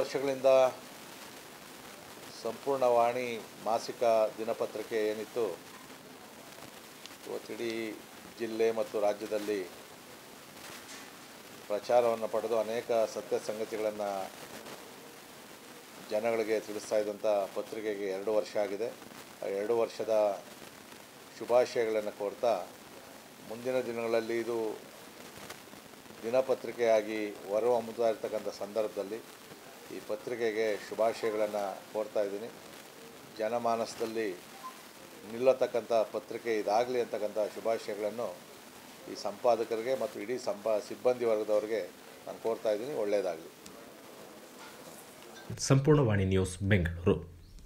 ವರ್ಷಗಳಿಂದ ಸಂಪೂರ್ಣ ವಾಣಿ ಮಾಸಿಕ ದಿನಪತ್ರಿಕೆ ಏನಿತ್ತು ಇವತ್ತಿಡೀ ಜಿಲ್ಲೆ ಮತ್ತು ರಾಜ್ಯದಲ್ಲಿ ಪ್ರಚಾರವನ್ನು ಪಡೆದು ಅನೇಕ ಸತ್ಯ ಸಂಗತಿಗಳನ್ನು ಜನಗಳಿಗೆ ತಿಳಿಸ್ತಾ ಇದ್ದಂಥ ಪತ್ರಿಕೆಗೆ ಎರಡು ವರ್ಷ ಆಗಿದೆ ಆ ಎರಡು ವರ್ಷದ ಶುಭಾಶಯಗಳನ್ನು ಕೋರ್ತಾ ಮುಂದಿನ ದಿನಗಳಲ್ಲಿ ಇದು ದಿನಪತ್ರಿಕೆಯಾಗಿ ಹೊರಹೊಮ್ಮುತ್ತಾ ಇರ್ತಕ್ಕಂಥ ಸಂದರ್ಭದಲ್ಲಿ ಈ ಪತ್ರಿಕೆಗೆ ಶುಭಾಶಯಗಳನ್ನು ಕೋರ್ತಾ ಇದ್ದೀನಿ ಜನಮಾನಸದಲ್ಲಿ ನಿಲ್ಲತಕ್ಕಂಥ ಪತ್ರಿಕೆ ಇದಾಗಲಿ ಅಂತಕ್ಕಂಥ ಶುಭಾಶಯಗಳನ್ನು ಈ ಸಂಪಾದಕರಿಗೆ ಮತ್ತು ಇಡೀ ಸಂಪಾ ಸಿಬ್ಬಂದಿ ವರ್ಗದವರಿಗೆ ನಾನು ಕೋರ್ತಾ ಇದ್ದೀನಿ ಒಳ್ಳೆಯದಾಗಲಿ ಸಂಪೂರ್ಣವಾಣಿ ನ್ಯೂಸ್ ಬೆಂಗಳೂರು